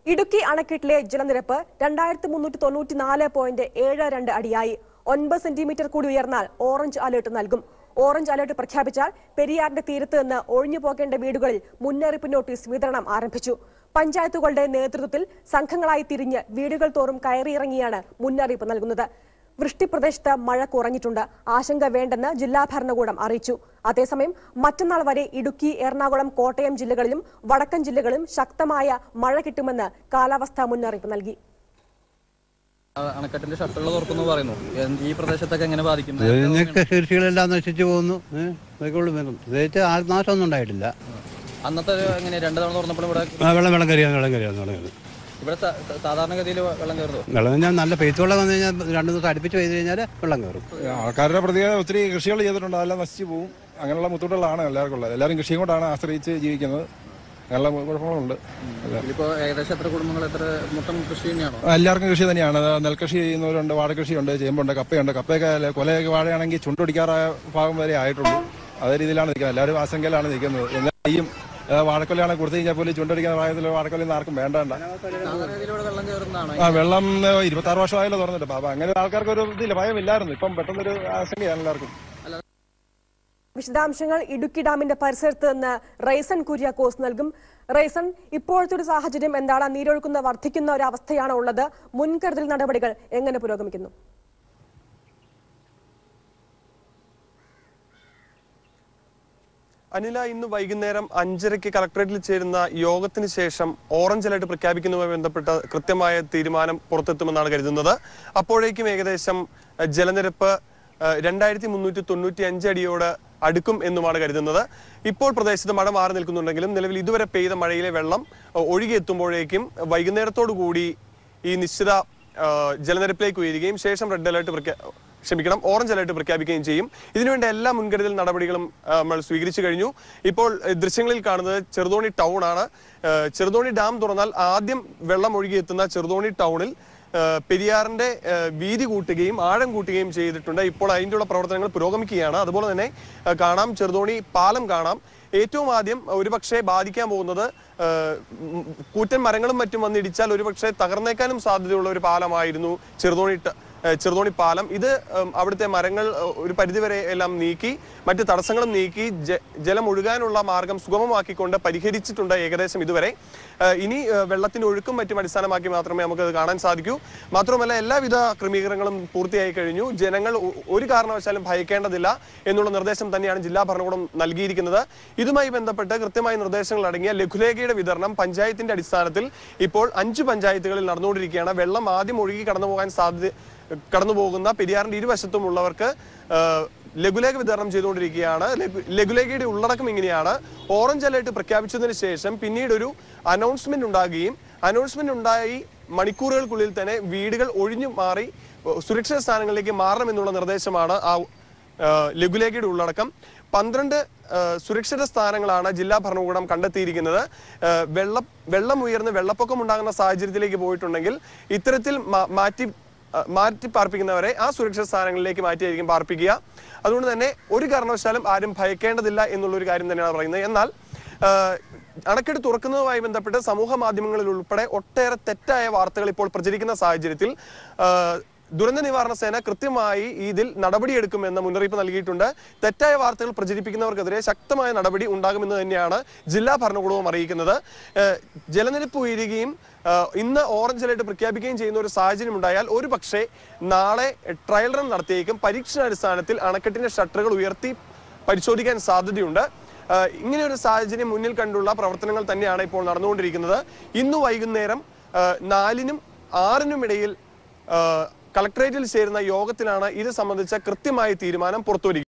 ഇടുക്കി അണക്കെട്ടിലെ ജലനിരപ്പ് രണ്ടായിരത്തി മുന്നൂറ്റി തൊണ്ണൂറ്റി നാല് പോയിന്റ് ഏഴ് രണ്ട് അടിയായി ഒൻപത് സെന്റിമീറ്റർ കൂടി ഉയർന്നാൽ ഓറഞ്ച് അലേർട്ട് നൽകും ഓറഞ്ച് അലേർട്ട് പ്രഖ്യാപിച്ചാൽ പെരിയാറിന്റെ തീരത്ത് നിന്ന് ഒഴിഞ്ഞു പോകേണ്ട വീടുകളിൽ മുന്നറിയിപ്പ് നോട്ടീസ് വിതരണം ആരംഭിച്ചു പഞ്ചായത്തുകളുടെ നേതൃത്വത്തിൽ സംഘങ്ങളായി തിരിഞ്ഞ് വീടുകൾ തോറും കയറിയിറങ്ങിയാണ് മുന്നറിയിപ്പ് നൽകുന്നത് വൃഷ്ടിപ്രദേശത്ത് മഴ കുറഞ്ഞിട്ടുണ്ട് ആശങ്ക വേണ്ടെന്ന് ജില്ലാ ഭരണകൂടം അറിയിച്ചു അതേസമയം മറ്റന്നാൾ വരെ ഇടുക്കി എറണാകുളം കോട്ടയം ജില്ലകളിലും വടക്കൻ ജില്ലകളിലും ശക്തമായ മഴ കിട്ടുമെന്ന് കാലാവസ്ഥാ മുന്നറിയിപ്പ് നൽകി ആ അണക്കെട്ടിന്റെ ഷട്ടറുകൾ തുറക്കുന്നു പറയുന്നു എന്ത് ഈ പ്രദേശത്തൊക്കെ എങ്ങനെ ബാധിക്കും ഇതിനൊക്കെ കൃഷികളെല്ലാം നശിച്ചു പോകുന്നു ഏഹ് അതൊക്കെ ഉള്ളു വരും പ്രത്യേകിച്ച് ആൾനാശമൊന്നും ഉണ്ടായിട്ടില്ല അന്നത്തെ ഒരു എങ്ങനെ രണ്ടു തവണ തുറന്നപ്പോൾ ഇവിടെ ആ, വെള്ളം വെള്ളം കയറിയാന്ന് വെള്ളം കയറിയാന്ന് വെള്ളം കയറി ഇവിടെ സ- സ- സാധാരണഗതിയിൽ വെള്ളം കയറുന്നു വെള്ളം കഴിഞ്ഞാൽ നല്ല പെയ്ത്ത് വെള്ളം വന്നു കഴിഞ്ഞാൽ രണ്ട് ദിവസം അടുപ്പിച്ച് പെയ്ത് കഴിഞ്ഞാൽ വെള്ളം കയറും ആൾക്കാരുടെ പ്രത്യേകത ഒത്തിരി കൃഷികൾ ചെയ്തിട്ടുണ്ട് അതെല്ലാം നശിച്ചു പോകും അങ്ങനെയുള്ള ബുദ്ധിമുട്ടുകളാണ് എല്ലാവർക്കും ഉള്ളത് എല്ലാവരും കൃഷിയും കൊണ്ടാണ് ആശ്രയിച്ച് ജീവിക്കുന്നത് അങ്ങനെയുള്ള കുഴപ്പങ്ങളുണ്ട് എല്ലാം. ഇതിപ്പോ ഏകദേശം എത്ര കുടുംബങ്ങൾ എത്ര മൊത്തം കൃഷി തന്നെയാണോ എല്ലാവർക്കും കൃഷി തന്നെയാണ് അത് നെൽകൃഷി ചെയ്യുന്നവരുണ്ട് വാഴകൃഷിയുണ്ട് ചേമ്പുണ്ട് കപ്പയുണ്ട് കപ്പയൊക്കെ അല്ല, കൊലയൊക്കെ വാഴയാണെങ്കിൽ ചുണ്ടൊടിക്കാറായ ഭാഗം വരെ ആയിട്ടുള്ളൂ അതേ രീതിയിലാണ് നിൽക്കുന്നത് എല്ലാവരും ആശങ്കയിലാണ് നിൽക്കുന്നത് എന്നാൽ ഈ ആ, വാഴക്കൊലയാണ് കൊടുത്തു കഴിഞ്ഞാൽ പോലും ചുണ്ടൊടിക്കുന്ന പ്രായത്തിൽ വാഴക്കൊലയൊന്നും ആർക്കും വേണ്ടണ്ട സാധാരണഗതിയിൽ ഇവിടെ വെള്ളം കയറുന്നതാണോ ആ വെള്ളം ഇരുപത്തി ആറ് വർഷമായല്ലോ തുറന്നിട്ട് അപ്പൊ അങ്ങനെ ആൾക്കാർക്ക് ഒരു ഇതില്ല ഭയമില്ലായിരുന്നു ഇപ്പം പെട്ടെന്നൊരു ആശങ്കയാണ് എല്ലാവർക്കും വിശദാംശങ്ങൾ ഇടുക്കി ഡാമിന്റെ പരിസരത്ത് നിന്ന് റൈസൺ കുര്യാക്കോസ് നൽകും റൈസൺ ഇപ്പോഴത്തെ ഒരു സാഹചര്യം എന്താണ് നീരൊഴുക്കുന്ന വർദ്ധിക്കുന്ന ഒരു അവസ്ഥയാണ് ഉള്ളത് മുൻകരുതൽ നടപടികൾ എങ്ങനെ പുരോഗമിക്കുന്നു അനില ഇന്ന് വൈകുന്നേരം അഞ്ചരയ്ക്ക് കളക്ടറേറ്റിൽ ചേരുന്ന യോഗത്തിന് ശേഷം ഓറഞ്ച് അലർട്ട് പ്രഖ്യാപിക്കുന്നതുമായി ബന്ധപ്പെട്ട കൃത്യമായ തീരുമാനം പുറത്തെത്തുമെന്നാണ് കരുതുന്നത് അപ്പോഴേക്കും ഏകദേശം അഹ്, ജലനിരപ്പ് രണ്ടായിരത്തി മുന്നൂറ്റി തൊണ്ണൂറ്റി അഞ്ച് അടിയോട് അടുക്കും എന്നുമാണ് കരുതുന്നത് ഇപ്പോൾ പ്രദേശത്ത് മഴ മാറി നിൽക്കുന്നുണ്ടെങ്കിലും നിലവിൽ ഇതുവരെ പെയ്ത മഴയിലെ വെള്ളം അഹ്, ഒഴുകിയെത്തുമ്പോഴേക്കും വൈകുന്നേരത്തോടു കൂടി ഈ നിശ്ചിത ആഹ്, ജലനിരപ്പിലേക്ക് ഉയരുകയും ശേഷം റെഡ് അലർട്ട് പ്രഖ്യാ ക്ഷമിക്കണം ഓറഞ്ച് അലർട്ട് പ്രഖ്യാപിക്കുകയും ചെയ്യും ഇതിനുവേണ്ട എല്ലാ മുൻകരുതൽ നടപടികളും ആ, നമ്മൾ സ്വീകരിച്ചു കഴിഞ്ഞു ഇപ്പോൾ ഏഹ്, ദൃശ്യങ്ങളിൽ കാണുന്നത് ചെറുതോണി ടൗൺ ആണ് ഏഹ്, ചെറുതോണി ഡാം തുറന്നാൽ ആദ്യം വെള്ളം ഒഴുകിയെത്തുന്ന ചെറുതോണി ടൗണിൽ ഏഹ്, പെരിയാറിന്റെ ഏഹ്, വീതി കൂട്ടുകയും ആഴം കൂട്ടുകയും ചെയ്തിട്ടുണ്ട് ഇപ്പോൾ അതിൻ്റെയുള്ള പ്രവർത്തനങ്ങൾ പുരോഗമിക്കുകയാണ് അതുപോലെ തന്നെ ഏഹ്, കാണാം ചെറുതോണി പാലം കാണാം ഏറ്റവും ആദ്യം ഒരുപക്ഷെ ബാധിക്കാൻ പോകുന്നത് ഏഹ്, ഉം, കൂറ്റൻ മരങ്ങളും മറ്റും വന്നിടിച്ചാൽ ഒരുപക്ഷെ തകർന്നേക്കാനും സാധ്യതയുള്ള ഒരു പാലമായിരുന്നു ചെറുതോണി ട- ഏഹ് ചെറുതോണി പാലം ഇത് ഉം, അവിടുത്തെ മരങ്ങൾ ഏഹ്, ഒരു പരിധിവരെ എല്ലാം നീക്കി മറ്റ് തടസ്സങ്ങളും നീക്കി ജ- ജലം ഒഴുകാനുള്ള മാർഗം സുഗമമാക്കിക്കൊണ്ട് പരിഹരിച്ചിട്ടുണ്ട് ഏകദേശം ഇതുവരെ ഏഹ്, ഇനി ഏഹ്, വെള്ളത്തിന്റെ ഒഴുക്കും മറ്റും അടിസ്ഥാനമാക്കി മാത്രമേ നമുക്ക് അത് കാണാൻ സാധിക്കൂ മാത്രമല്ല എല്ലാവിധ ക്രമീകരണങ്ങളും പൂർത്തിയായി കഴിഞ്ഞു ജനങ്ങൾ ഒ- ഒരു കാരണവശാലും ഭയക്കേണ്ടതില്ല എന്നുള്ള നിർദ്ദേശം തന്നെയാണ് ജില്ലാ ഭരണകൂടം നൽകിയിരിക്കുന്നത് ഇതുമായി ബന്ധപ്പെട്ട് കൃത്യമായ നിർദ്ദേശങ്ങൾ അടങ്ങിയ ലഘുലേഖയുടെ വിതരണം പഞ്ചായത്തിന്റെ അടിസ്ഥാനത്തിൽ ഇപ്പോൾ അഞ്ച് പഞ്ചായത്തുകളിൽ നടന്നുകൊണ്ടിരിക്കുകയാണ് വെള്ളം ആദ്യം ഒഴുകി കടന്നു പോകാൻ സാധ്യത കടന്നു പോകുന്ന പെരിയാറിന്റെ ഇരുവശത്തുമുള്ളവർക്ക് ആ, ലഘുലേഖ വിതരണം ചെയ്തുകൊണ്ടിരിക്കുകയാണ് ലഘു- ലഘുലേഖയുടെ ഉള്ളടക്കം ഇങ്ങനെയാണ് ഓറഞ്ച് അലേർട്ട് പ്രഖ്യാപിച്ചതിന് ശേഷം പിന്നീട് ഒരു അനൗൺസ്മെന്റ് ഉണ്ടാകുകയും അനൗൺസ്മെന്റ് ഉണ്ടായി മണിക്കൂറുകൾക്കുള്ളിൽ തന്നെ വീടുകൾ ഒഴിഞ്ഞു മാറി ഏഹ്, സുരക്ഷിത സ്ഥാനങ്ങളിലേക്ക് മാറണമെന്നുള്ള നിർദ്ദേശമാണ് ആ ഏഹ്, ലഘുലേഖയുടെ ഉള്ളടക്കം പന്ത്രണ്ട് ഏഹ്, സുരക്ഷിത സ്ഥാനങ്ങളാണ് ജില്ലാ ഭരണകൂടം കണ്ടെത്തിയിരിക്കുന്നത് ഏഹ്, വെള്ളം വെള്ളം ഉയർന്ന് വെള്ളപ്പൊക്കം ഉണ്ടാകുന്ന സാഹചര്യത്തിലേക്ക് പോയിട്ടുണ്ടെങ്കിൽ ഇത്തരത്തിൽ മാ- മാറ്റി അഹ് മാറ്റി പാർപ്പിക്കുന്നവരെ ആ സുരക്ഷിത സ്ഥാനങ്ങളിലേക്ക് മാറ്റിയായിരിക്കും പാർപ്പിക്കുക അതുകൊണ്ട് തന്നെ ഒരു കാരണവശാലും ആരും ഭയക്കേണ്ടതില്ല എന്നുള്ള ഒരു കാര്യം തന്നെയാണ് പറയുന്നത് എന്നാൽ ആഹ്, അണക്കെട്ട് തുറക്കുന്നതുമായി ബന്ധപ്പെട്ട് സമൂഹ മാധ്യമങ്ങളിൽ ഉൾപ്പെടെ ഒട്ടേറെ തെറ്റായ വാർത്തകൾ ഇപ്പോൾ പ്രചരിക്കുന്ന സാഹചര്യത്തിൽ ആഹ്, ദുരന്ത നിവാരണ സേന കൃത്യമായി ഇതിൽ നടപടിയെടുക്കുമെന്ന മുന്നറിയിപ്പ് നൽകിയിട്ടുണ്ട് തെറ്റായ വാർത്തകൾ പ്രചരിപ്പിക്കുന്നവർക്കെതിരെ ശക്തമായ നടപടി ഉണ്ടാകുമെന്ന് തന്നെയാണ് ജില്ലാ ഭരണകൂടവും അറിയിക്കുന്നത് ഏഹ്, ജലനിരപ്പ് ഉയരുകയും ഏഹ്, ഇന്ന് ഓറഞ്ച് അലർട്ട് പ്രഖ്യാപിക്കുകയും ചെയ്യുന്ന ഒരു സാഹചര്യം ഉണ്ടായാൽ ഒരു പക്ഷേ നാളെ ട്രയൽ റൺ നടത്തിയേക്കും പരീക്ഷണാടിസ്ഥാനത്തിൽ അണക്കെട്ടിന്റെ ഷട്ടറുകൾ ഉയർത്തി പരിശോധിക്കാൻ സാധ്യതയുണ്ട് ഏഹ്, ഇങ്ങനെ ഒരു സാഹചര്യം മുന്നിൽ കണ്ടുള്ള പ്രവർത്തനങ്ങൾ തന്നെയാണ് ഇപ്പോൾ നടന്നുകൊണ്ടിരിക്കുന്നത് ഇന്ന് വൈകുന്നേരം ഏഹ്, നാലിനും ആറിനും ഇടയിൽ ഏഹ്, കളക്ടറേറ്റിൽ ചേരുന്ന യോഗത്തിലാണ് ഇത് സംബന്ധിച്ച കൃത്യമായ തീരുമാനം പുറത്തുവരിക